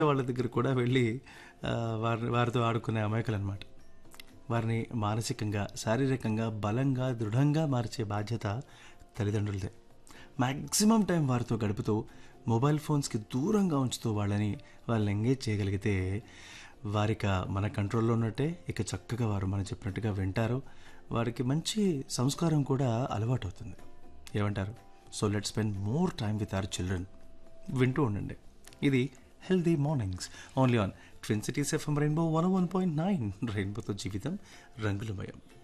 వాళ్ళ దగ్గర కూడా వెళ్ళి ఆ, వారి వారితో ఆడుకునే అమాయకులు అనమాట వారిని మానసికంగా శారీరకంగా బలంగా దృఢంగా మార్చే బాధ్యత తల్లిదండ్రులదే మ్యాక్సిమం టైం వారితో గడుపుతూ మొబైల్ ఫోన్స్కి దూరంగా ఉంచుతూ వాళ్ళని వాళ్ళని ఎంగేజ్ చేయగలిగితే వారిక మన కంట్రోల్లో ఉన్నట్టే ఇక చక్కగా వారు మనం చెప్పినట్టుగా వింటారు వారికి మంచి సంస్కారం కూడా అలవాటు అవుతుంది ఏమంటారు so let spend more time with our children వింటూ ఉండండి ఇది healthy mornings only on twin cities FM Rainbow one one point nine రెయిన్బోతో జీవితం రంగులమయం